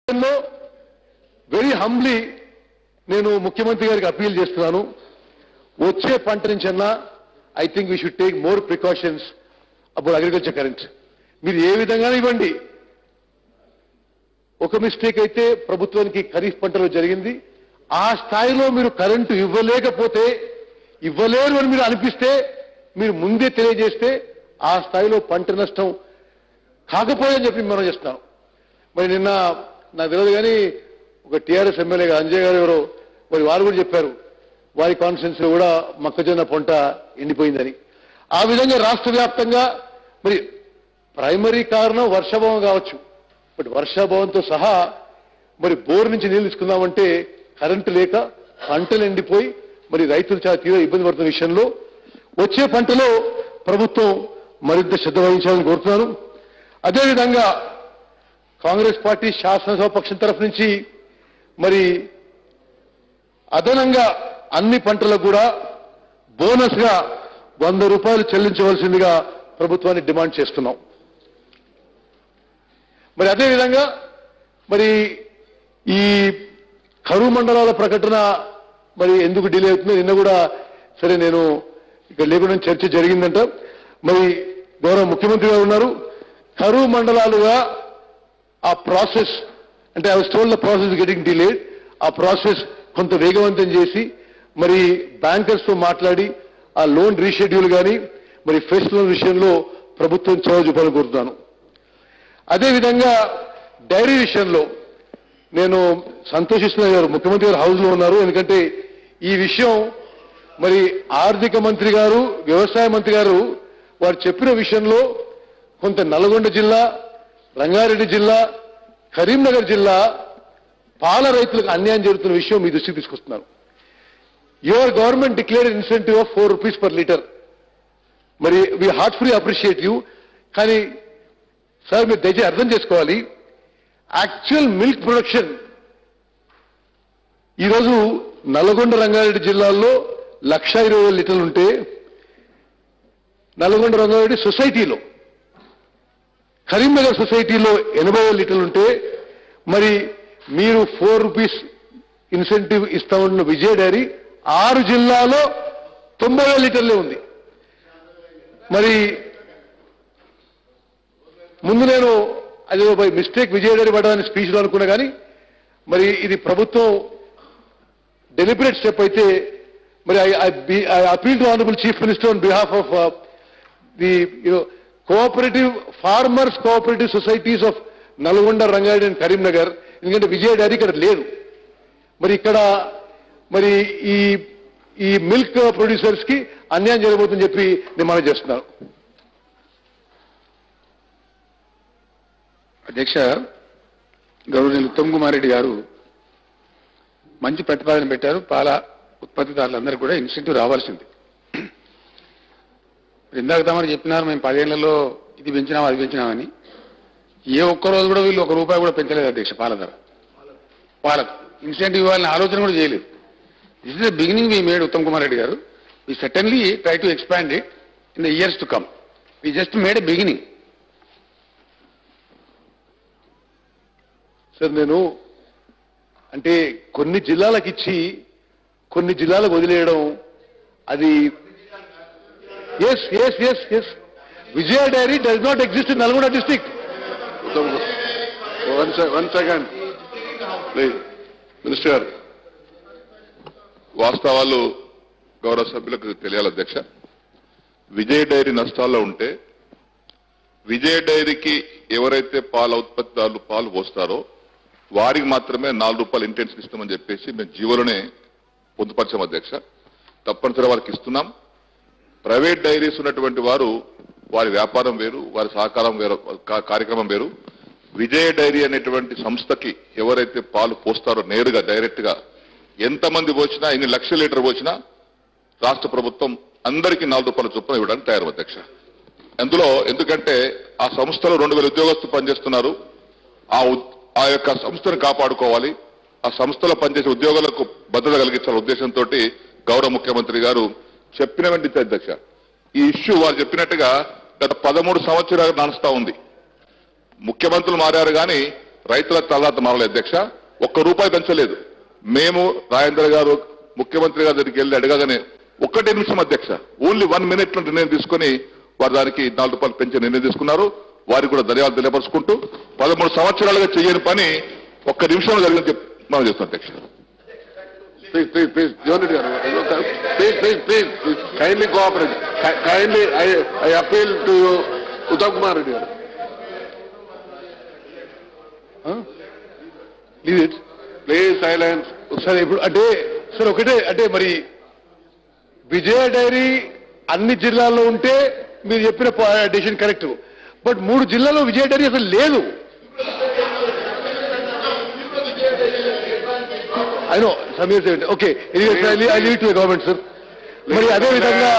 లో very humbly నేను ముఖ్యమంత్రి గారికి అప్పీల్ చేస్తున్నాను వచ్చే పంట నుంచన్నా I think we should take more precautions about agriculture current మీరు ఏ విధంగా ఇవ్వండి ఒక మిస్టేక్ అయితే ప్రభుత్వానికి ఖరీఫ్ పంటలో జరిగింది ఆ స్థాయిలో మీరు కరెంటు ఇవ్వలేకపోతే ఇవ్వలేరు అని మీరు అనిపిస్తే మీరు ముందే తెలియజేస్తే ఆ స్థాయిలో పంట నష్టం కాకపోయని చెప్పి మనం చేస్తున్నాం మరి నిన్న నాకు తెలియదు కానీ ఒక టీఆర్ఎస్ ఎమ్మెల్యేగా అంజయ్ గారు ఎవరో మరి వారు కూడా చెప్పారు వారి కాన్ఫరెన్స్ లో కూడా మొక్కజొన్న పంట ఎండిపోయిందని ఆ విధంగా రాష్ట్ర వ్యాప్తంగా మరి ప్రైమరీ కారణం వర్షాభావం కావచ్చు బట్ వర్షాభావంతో సహా మరి బోర్ నుంచి నీళ్లు తీసుకుందామంటే కరెంటు లేక పంటలు ఎండిపోయి మరి రైతులు చాలా తీవ్ర ఇబ్బంది పడుతున్న విషయంలో వచ్చే పంటలో ప్రభుత్వం మరింత శ్రద్ధ వహించాలని కోరుతున్నాను అదేవిధంగా కాంగ్రెస్ పార్టీ శాసనసభ పక్షం తరఫు నుంచి మరి అదనంగా అన్ని పంటలకు కూడా బోనస్ గా వంద రూపాయలు చెల్లించవలసిందిగా ప్రభుత్వాన్ని డిమాండ్ చేస్తున్నాం మరి అదేవిధంగా మరి ఈ కరువు మండలాల ప్రకటన మరి ఎందుకు డిలే అవుతుందో నిన్న కూడా సరే నేను ఇక్కడ లేకుండా చర్చ జరిగిందంట మరి గౌరవ ముఖ్యమంత్రి గారు ఉన్నారు కరువు మండలాలుగా ఆ ప్రాసెస్ అంటే I stole the process getting delayed ఆ ప్రాసెస్ కొంత వేగవంతం చేసి మరి బ్యాంకర్స్ తో మాట్లాడి ఆ లోన్ రీషెడ్యూల్ కానీ మరి ఫెస్ట్ లోన్ విషయంలో ప్రభుత్వం చొరవ చూపాలని కోరుతున్నాను అదేవిధంగా డైరీ విషయంలో నేను సంతోషిస్తున్న గారు ముఖ్యమంత్రి గారు హౌస్ లో ఉన్నారు ఎందుకంటే ఈ విషయం మరి ఆర్థిక మంత్రి గారు వ్యవసాయ మంత్రి గారు వారు చెప్పిన విషయంలో కొంత నల్గొండ జిల్లా రంగారెడ్డి జిల్లా కరీంనగర్ జిల్లా పాల రైతులకు అన్యాయం జరుగుతున్న విషయం మీ దృష్టికి తీసుకొస్తున్నారు your government declare incentive of four rupees per litre మరి వి హార్ట్ఫుల్లీ అప్రిషియేట్ యూ కానీ సార్ మీరు దయచేసి అర్థం చేసుకోవాలి యాక్చువల్ మిల్క్ ప్రొడక్షన్ ఈరోజు నల్గొండ రంగారెడ్డి జిల్లాల్లో లక్ష ఇరవై వేల లీటర్లు ఉంటే నల్గొండ రంగారెడ్డి సొసైటీలో కరీంనగర్ సొసైటీలో ఎనభై వేల లీటర్లు ఉంటే మరి మీరు ఫోర్ రూపీస్ ఇన్సెంటివ్ ఇస్తామన్న విజయ డైరీ ఆరు జిల్లాలో తొంభై వేల లీటర్లే ఉంది మరి ముందు నేను అది బై మిస్టేక్ విజయ డైరీ పడ్డదని స్పీచ్లో అనుకున్నా కానీ మరి ఇది ప్రభుత్వం డెలిబరేట్ స్టెప్ అయితే మరి I appeal to honourable chief minister on behalf of the cooperative farmers cooperative societies of Nalgonda Rangareddy and Karimnagar ఎందుకంటే విజయ డైరీ ఇక్కడ లేదు మరి ఇక్కడ మరి ఈ ఈ మిల్క్ ప్రొడ్యూసర్స్ కి అన్యాయం జరగబోతుందని చెప్పి నేను మనం చేస్తున్నాను అధ్యక్ష గౌరవనీయులు ఉత్తమ్ కుమార్ రెడ్డి గారు మంచి ప్రతిపాదన పెట్టారు పాల ఉత్పత్తిదారులందరూ కూడా ఇన్సెంటివ్ రావాల్సింది ఇప్పుడు ఇందాక తమరు చెప్పినారు మేము పదేళ్లలో ఇది పెంచినాం అది పెంచినామని ఏ ఒక్క రోజు కూడా వీళ్ళు ఒక రూపాయి కూడా పెంచలేదు అధ్యక్ష పాల ధర పాలకు ఇన్సెంటివ్ ఇవ్వాలని ఆలోచన కూడా చేయలేదు this is the beginning we made Uttam Kumar Reddy garu we certainly try to expand it in the years to come we just made a beginning sir నేను అంటే కొన్ని జిల్లాలకు ఇచ్చి కొన్ని జిల్లాలకు వదిలేయడం అది yes yes yes yes Vijaya dairy does not exist in Nalgonda district one one second please minister garu వాస్తవాలు గౌరవ సభ్యులకు తెలియాలి అధ్యక్ష విజయ్ డైరీ నష్టాల్లో ఉంటే విజయ్ డైరీకి ఎవరైతే పాల ఉత్పత్తిదారులు పాలు పోస్తారో వారికి మాత్రమే నాలుగు రూపాయలు ఇంటెన్షన్ ఇస్తామని చెప్పేసి మేము జీవోలోనే పొందుపరిచాం అధ్యక్ష తప్పనిసరిగా వారికి ఇస్తున్నాం ప్రైవేట్ డైరీస్ ఉన్నటువంటి వారు వారి వ్యాపారం వేరు వారి సహకారం వేరు కా- కార్యక్రమం వేరు విజయ డైరీ అనేటువంటి సంస్థకి ఎవరైతే పాలు పోస్తారో నేరుగా డైరెక్ట్ గా ఎంతమంది పోసినా ఎన్ని లక్షల లీటర్ పోసినా రాష్ట్ర ప్రభుత్వం అందరికీ నాలుగు రూపాయల చొప్పున ఇవ్వడానికి తయారు అధ్యక్ష అందులో ఎందుకంటే ఆ సంస్థలో రెండు వేల ఉద్యోగస్తులు పనిచేస్తున్నారు ఆ ఉద్- ఆ యొక్క సంస్థను కాపాడుకోవాలి ఆ సంస్థలో పనిచేసే ఉద్యోగులకు భద్రత కలిగించాలనే ఉద్దేశంతో గౌరవ ముఖ్యమంత్రి గారు చెప్పిన వెంటనే అధ్యక్ష ఈ ఇష్యూ వారు చెప్పినట్టుగా గత పదమూడు సంవత్సరాలు నడుస్తా ఉంది ముఖ్యమంత్రులు మారారు కానీ రైతుల తలరాత మారలేదు అధ్యక్ష ఒక్క రూపాయి పెంచలేదు మేము రాజేంద్ర గారు ముఖ్యమంత్రి గారి దగ్గరికి వెళ్ళి అడగగానే ఒక్కటే నిమిషం అధ్యక్ష ఓన్లీ వన్ మినిట్ లో నిర్ణయం తీసుకొని వారు దానికి నాలుగు రూపాయలు పెంచే నిర్ణయం తీసుకున్నారు వారికి కూడా ధన్యవాదాలు తెలియపరుచుకుంటూ పదమూడు సంవత్సరాలుగా చేయని పని ఒక్క నిమిషంలో జరిగింది చెప్పి మనం చేస్తాం అధ్యక్ష please please please Jana Reddy garu please please please kindly cooperate kindly I I appeal to Uttam Kumar Reddy garu please silence సరే ఇప్పుడు అంటే సరే ఒకటే అంటే మరి విజయ డైరీ అన్ని జిల్లాల్లో ఉంటే మీరు చెప్పిన డెసిషన్ కరెక్ట్ బట్ మూడు జిల్లాల్లో విజయ డైరీ అసలు లేదు అయినో Sameer okay I leave to government sir మరి అదే విధంగా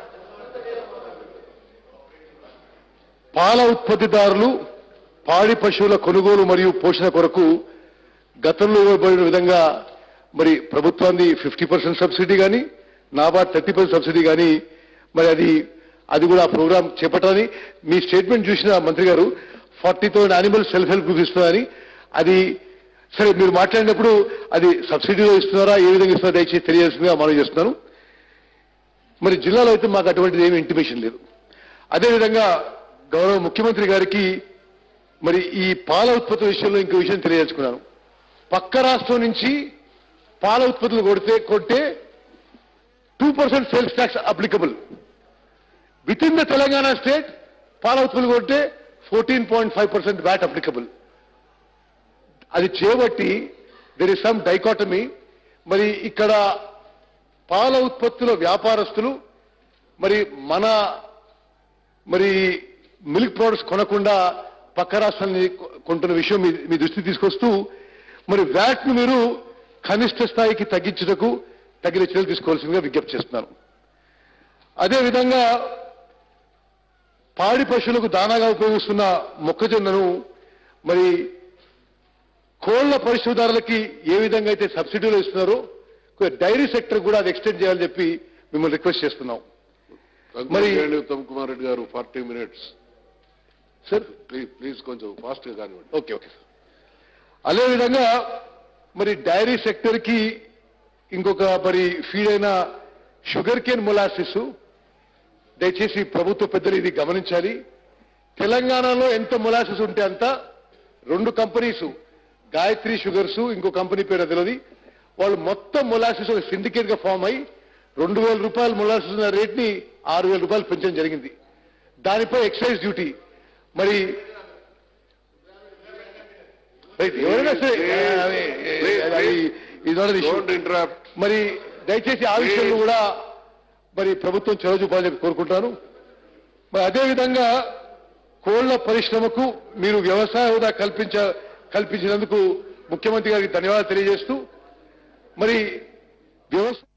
పాల ఉత్పత్తిదారులు పాడి పశువుల కొనుగోలు మరియు పోషణ కొరకు గతంలో ఇవ్వబడిన విధంగా మరి ప్రభుత్వాన్ని ఫిఫ్టీ పర్సెంట్ సబ్సిడీ కానీ నాబార్డ్ థర్టీ పర్సెంట్ సబ్సిడీ కానీ మరి అది అది కూడా ఆ ప్రోగ్రామ్ చేపట్టాలని మీ స్టేట్మెంట్ చూసిన మంత్రి గారు forty thousand animal self help group ఇస్తున్నారని అది సరే మీరు మాట్లాడినప్పుడు అది సబ్సిడీలో ఇస్తున్నారా ఏ విధంగా ఇస్తున్నారా దయచేసి తెలియాల్సిందిగా మనం చేస్తున్నాను మరి జిల్లాలో అయితే మాకు అటువంటిది ఏమి ఇంటిమేషన్ లేదు అదేవిధంగా గౌరవ ముఖ్యమంత్రి గారికి మరి ఈ పాల ఉత్పత్తుల విషయంలో ఇంకో విషయం తెలియజేసుకున్నాను పక్క రాష్ట్రం నుంచి పాల ఉత్పత్తులు కొడితే కొట్టే two percent sales tax applicable with in the Telangana state పాల ఉత్పత్తులు కొట్టే fourteen point five percent VAT applicable అది చేయబట్టి దెర్ ఇస్ సమ్ డైకాటమీ మరి ఇక్కడ పాల ఉత్పత్తుల వ్యాపారస్తులు మరి మన మరి మిల్క్ ప్రొడక్ట్స్ కొనకుండా పక్క రాష్ట్రాన్ని కొ- కొంటున్న విషయం మీ మీ దృష్టికి తీసుకొస్తూ మరి వ్యాట్ ను మీరు కనిష్ట స్థాయికి తగ్గించుటకు తగిన చర్యలు తీసుకోవాల్సిందిగా విజ్ఞప్తి చేస్తున్నాను అదేవిధంగా పాడి పశువులకు దానాగా ఉపయోగిస్తున్న మొక్కజొన్నను మరి కోళ్ల పరిశోధనలకి ఏ విధంగా అయితే సబ్సిడీలు ఇస్తున్నారో డైరీ సెక్టర్ కూడా అది ఎక్స్టెండ్ చేయాలని చెప్పి మిమ్మల్ని రిక్వెస్ట్ చేస్తున్నాం మరి- మరి Uttam Kumar Reddy garu forty minutes sir please please కొంచెం ఫాస్ట్ గా కానివ్వండి ఓకే ఓకే సార్ అదేవిధంగా మరి డైరీ సెక్టర్ కి ఇంకొక మరి ఫీడ్ అయిన షుగర్ కేన్ మొలాసిస్ దయచేసి ప్రభుత్వ పెద్దలు ఇది గమనించాలి తెలంగాణలో ఎంత మొలాసిస్ ఉంటే అంత రెండు కంపెనీస్ గాయత్రి షుగర్స్ ఇంకో కంపెనీ పేరు అది తెలియదు వాళ్ళు మొత్తం మొలాసిస్ ఒక సిండికేట్ గా ఫామ్ అయి రెండు వేల రూపాయల మొలాసిస్ ఉన్న రేట్ ని ఆరు వేల రూపాయలు పెంచడం జరిగింది దానిపై ఎక్సైజ్ డ్యూటీ మరి రైట్, ఎవరైనా సరే అది- అది ఇది not an issue. Don't interrupt మరి దయచేసి ఆ విషయంలో కూడా మరి ప్రభుత్వం చొరవ చూపాలని చెప్పి కోరుకుంటాను మరి అదేవిధంగా కోళ్ల పరిశ్రమకు మీరు వ్యవసాయ హోదా కల్పించ కల్పించినందుకు ముఖ్యమంత్రి గారికి ధన్యవాదాలు తెలియజేస్తూ మరి వ్యవసాయ